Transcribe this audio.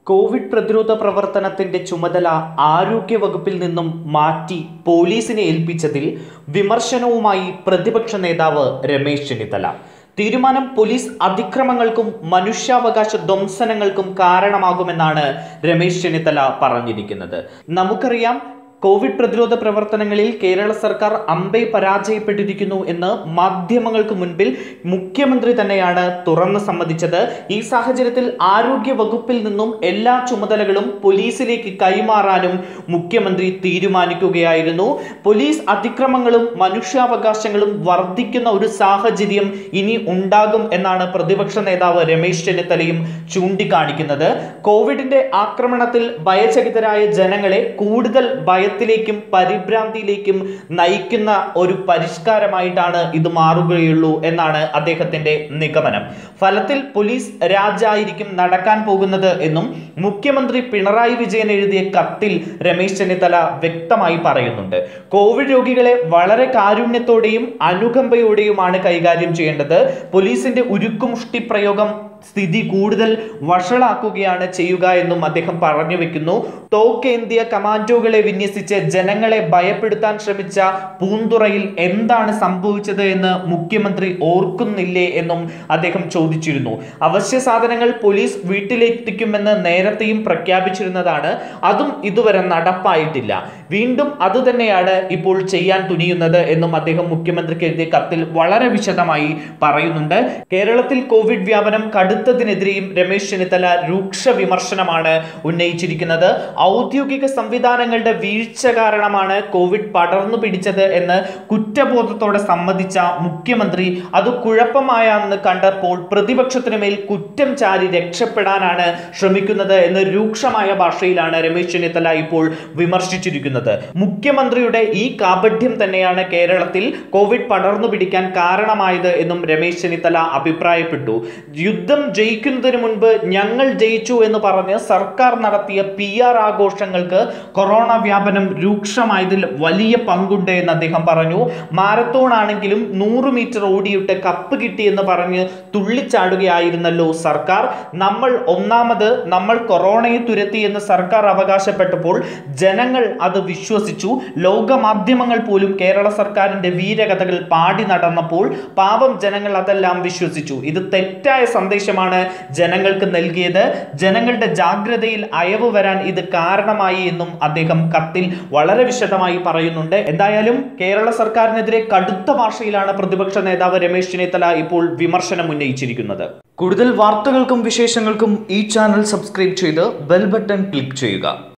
Covid പ്രതിരോധ പ്രവർത്തനത്തിന്റെ ചുമതല ആരോഗ്യ വകുപ്പിൽ നിന്നും മാറ്റി പോലീസിനെ ഏൽപ്പിച്ചതിൽ വിമർശനവുമായി പ്രതിപക്ഷ നേതാവ് രമേശ് ചെന്നിത്തല തീരുമാനം പോലീസ് അതിക്രമങ്ങൾക്കും മനുഷ്യാവകാശ ധ്വംസനങ്ങൾക്കും കാരണമാകുമെന്നാണ് രമേശ് ചെന്നിത്തല പറഞ്ഞിരിക്കുന്നത് നമുക്കറിയാം കോവിഡ് പ്രതിരോധ പ്രവർത്തനങ്ങളിൽ കേരള സർക്കാർ അമ്പെ പരാജയപ്പെട്ടിരിക്കുന്നു എന്ന് മാധ്യമങ്ങൾക്ക് മുൻപിൽ മുഖ്യമന്ത്രി തന്നെയാണ് തുറന്നു സമ്മതിച്ചത് ഈ സാഹചര്യത്തിൽ ആരോഗ്യ വകുപ്പിൽ നിന്നും എല്ലാ ചുമതലകളും പോലീസിലേക്ക് കൈമാറാനും മുഖ്യമന്ത്രി തീരുമാനിക്കുകയായിരുന്നു പോലീസ് അതിക്രമങ്ങളും മനുഷ്യാവകാശങ്ങളും വർദ്ധിക്കുന്ന ഒരു സാഹചര്യം ഇനി ഉണ്ടാകും എന്നാണ് പ്രതിപക്ഷ നേതാവ് രമേശ് ചെന്നിത്തലയും ചൂണ്ടിക്കാണിക്കുന്നത് കോവിഡിന്റെ ആക്രമണത്തിൽ ഭയചകിതരായ ജനങ്ങളെ കൂടുതൽ ഭയത്തിലേക്കും പരിഭ്രാന്തിയിലേക്കും നയിക്കുന്ന ഒരു പരിഷ്കാരമായിട്ടാണ് ഇത് മാറുകയുള്ളൂ എന്നാണ് അദ്ദേഹത്തിന്റെ നിഗമനം ഫലത്തിൽ പോലീസ് രാജായിരിക്കും നടക്കാൻ പോകുന്നത് എന്നും മുഖ്യമന്ത്രി പിണറായി വിജയൻ എഴുതിയ കത്തിൽ രമേശ് ചെന്നിത്തല വ്യക്തമായി പറയുന്നുണ്ട് കോവിഡ് രോഗികളെ വളരെ കാരുണ്യത്തോടെയും അനുകമ്പയോടെയുമാണ് കൈകാര്യം ചെയ്യേണ്ടത് പോലീസിന്റെ ഉരുക്കുമുഷ്ടി പ്രയോഗം സ്ഥിതി കൂടുതൽ വഷളാക്കുകയാണ് ചെയ്യുക എന്നും അദ്ദേഹം പറഞ്ഞു വെക്കുന്നു തോക്കേന്തിയ കമാൻഡോകളെ വിന്യസിച്ച് ജനങ്ങളെ ഭയപ്പെടുത്താൻ ശ്രമിച്ച പൂന്തുറയിൽ എന്താണ് സംഭവിച്ചത് എന്ന് മുഖ്യമന്ത്രി ഓർക്കുന്നില്ലേ എന്നും അദ്ദേഹം ചോദിച്ചിരുന്നു അവശ്യ സാധനങ്ങൾ പോലീസ് വീട്ടിലെത്തിക്കുമെന്ന് നേരത്തെയും പ്രഖ്യാപിച്ചിരുന്നതാണ് അതും ഇതുവരെ നടപ്പായിട്ടില്ല വീണ്ടും അതുതന്നെയാണ് ഇപ്പോൾ ചെയ്യാൻ തുനിയുന്നത് എന്നും അദ്ദേഹം മുഖ്യമന്ത്രിക്ക് എഴുതിയ കത്തിൽ വളരെ വിശദമായി പറയുന്നുണ്ട് കേരളത്തിൽ കോവിഡ് വ്യാപനം കടുത്തതിനെതിരെയും രമേശ് ചെന്നിത്തല രൂക്ഷ വിമർശനമാണ് ഉന്നയിച്ചിരിക്കുന്നത് ഔദ്യോഗിക സംവിധാനങ്ങളുടെ വീഴ്ച കാരണമാണ് കോവിഡ് പടർന്നു പിടിച്ചത് എന്ന് കുറ്റബോധത്തോടെ സമ്മതിച്ച മുഖ്യമന്ത്രി അത് കുഴപ്പമായെന്ന് കണ്ടപ്പോൾ പ്രതിപക്ഷത്തിന് മേൽ കുറ്റം ചാരി രക്ഷപ്പെടാനാണ് ശ്രമിക്കുന്നത് എന്ന് രൂക്ഷമായ ഭാഷയിലാണ് രമേശ് ചെന്നിത്തല ഇപ്പോൾ വിമർശിച്ചിരിക്കുന്നത് മുഖ്യമന്ത്രിയുടെ ഈ കാപഢ്യം തന്നെയാണ് കേരളത്തിൽ കോവിഡ് പടർന്നു പിടിക്കാൻ കാരണമായത് എന്നും രമേശ് ചെന്നിത്തല അഭിപ്രായപ്പെട്ടു യുദ്ധം ജയിക്കുന്നതിന് മുൻപ് ഞങ്ങൾ ജയിച്ചു എന്ന് പറഞ്ഞ് സർക്കാർ നടത്തിയ പി ആർ ആഘോഷങ്ങൾക്ക് കൊറോണ വ്യാപനം രൂക്ഷമായതിൽ വലിയ പങ്കുണ്ട് എന്ന് അദ്ദേഹം പറഞ്ഞു മാരത്തോൺ ആണെങ്കിലും നൂറ് മീറ്റർ ഓടിയിട്ട് കപ്പ് കിട്ടിയെന്ന് പറഞ്ഞ് തുള്ളിച്ചാടുകയായിരുന്നല്ലോ സർക്കാർ നമ്മൾ ഒന്നാമത് നമ്മൾ കൊറോണയെ തുരത്തി എന്ന് സർക്കാർ അവകാശപ്പെട്ടപ്പോൾ ജനങ്ങൾ അത് വിശ്വസിച്ചു ലോകമാധ്യമങ്ങൾ പോലും കേരള സർക്കാരിന്റെ വീരകഥകൾ പാടി നടന്നപ്പോൾ പാവം ജനങ്ങൾ അതെല്ലാം വിശ്വസിച്ചു ഇത് തെറ്റായ സന്ദേശമാണ് ജനങ്ങൾക്ക് നൽകിയത് ജനങ്ങളുടെ ജാഗ്രതയിൽ അയവ് വരാൻ ഇത് കാരണമായി എന്നും അദ്ദേഹം കത്തിൽ വളരെ വിശദമായി പറയുന്നുണ്ട് എന്തായാലും കേരള സർക്കാരിനെതിരെ കടുത്ത ഭാഷയിലാണ് പ്രതിപക്ഷ നേതാവ് രമേശ് ചെന്നിത്തല ഇപ്പോൾ വിമർശനം ഉന്നയിച്ചിരിക്കുന്നത് കൂടുതൽ വാർത്തകൾക്കും വിശേഷങ്ങൾക്കും ഈ ചാനൽ സബ്സ്ക്രൈബ് ചെയ്ത് ബെൽ ബട്ടൺ ക്ലിക്ക് ചെയ്യുക